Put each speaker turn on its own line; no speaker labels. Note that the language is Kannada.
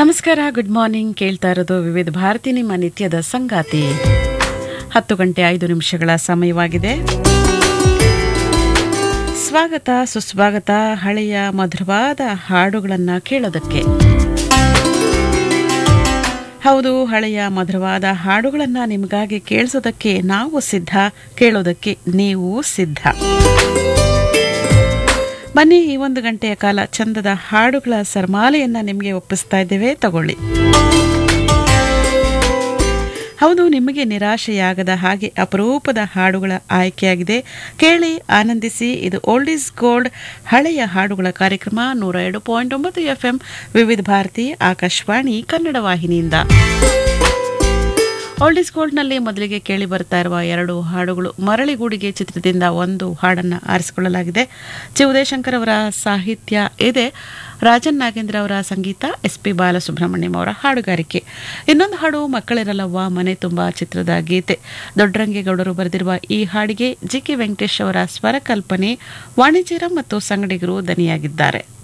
ನಮಸ್ಕಾರ ಗುಡ್ ಮಾರ್ನಿಂಗ್ ಕೇಳ್ತಾ ಇರೋದು ವಿವಿಧ ಭಾರತಿ ನಿಮ್ಮ ನಿತ್ಯದ ಸಂಗಾತಿ ಹತ್ತು ಗಂಟೆ ಐದು ನಿಮಿಷಗಳ ಸಮಯವಾಗಿದೆ ಸ್ವಾಗತ ಸುಸ್ವಾಗತ ಹಳೆಯ ಮಧುರವಾದ ಹಾಡುಗಳನ್ನು ಕೇಳೋದಕ್ಕೆ ಹೌದು ಹಳೆಯ ಮಧುರವಾದ ಹಾಡುಗಳನ್ನು ನಿಮಗಾಗಿ ಕೇಳಿಸೋದಕ್ಕೆ ನಾವು ಸಿದ್ಧ ಕೇಳೋದಕ್ಕೆ ನೀವು ಸಿದ್ಧ ಬನ್ನಿ ಈ ಒಂದು ಗಂಟೆಯ ಕಾಲ ಚಂದದ ಹಾಡುಗಳ ಸರ್ಮಾಲೆಯನ್ನ ನಿಮಗೆ ಒಪ್ಪಿಸ್ತಾ ಇದ್ದೇವೆ ತಗೊಳ್ಳಿ ಹೌದು ನಿಮಗೆ ನಿರಾಶೆಯಾಗದ ಹಾಗೆ ಅಪರೂಪದ ಹಾಡುಗಳ ಆಯ್ಕೆಯಾಗಿದೆ ಕೇಳಿ ಆನಂದಿಸಿ ಇದು ಓಲ್ಡ್ ಈಸ್ ಗೋಲ್ಡ್ ಹಳೆಯ ಹಾಡುಗಳ ಕಾರ್ಯಕ್ರಮ ನೂರ ಎರಡು ಪಾಯಿಂಟ್ ಒಂಬತ್ತು ಎಫ್ ಎಂ ವಿವಿಧ ಭಾರತಿ ಆಕಾಶವಾಣಿ ಕನ್ನಡ ವಾಹಿನಿಯಿಂದ ಓಲ್ಡ್ ಈಸ್ ಗೋಲ್ಡ್ನಲ್ಲಿ ಮೊದಲಿಗೆ ಕೇಳಿ ಬರ್ತಾ ಇರುವ ಎರಡು ಹಾಡುಗಳು ಮರಳಿಗೂಡಿಗೆ ಚಿತ್ರದಿಂದ ಒಂದು ಹಾಡನ್ನು ಆರಿಸಿಕೊಳ್ಳಲಾಗಿದೆ ಚಿ ಉದಯಶಂಕರ್ ಅವರ ಸಾಹಿತ್ಯ ಇದೆ ರಾಜನ್ ನಾಗೇಂದ್ರ ಅವರ ಸಂಗೀತ ಎಸ್ ಪಿ ಬಾಲಸುಬ್ರಹ್ಮಣ್ಯಂ ಅವರ ಹಾಡುಗಾರಿಕೆ ಇನ್ನೊಂದು ಹಾಡು ಮಕ್ಕಳಿರಲ್ಲವ್ವ ಮನೆ ತುಂಬ ಚಿತ್ರದ ಗೀತೆ ದೊಡ್ಡರಂಗೇಗೌಡರು ಬರೆದಿರುವ ಈ ಹಾಡಿಗೆ ಜಿ ಕೆ ವೆಂಕಟೇಶ್ ಅವರ ಸ್ವರ ಕಲ್ಪನೆ ವಾಣಿಜ್ಯರ ಮತ್ತು ಸಂಗಡಿಗರು ದನಿಯಾಗಿದ್ದಾರೆ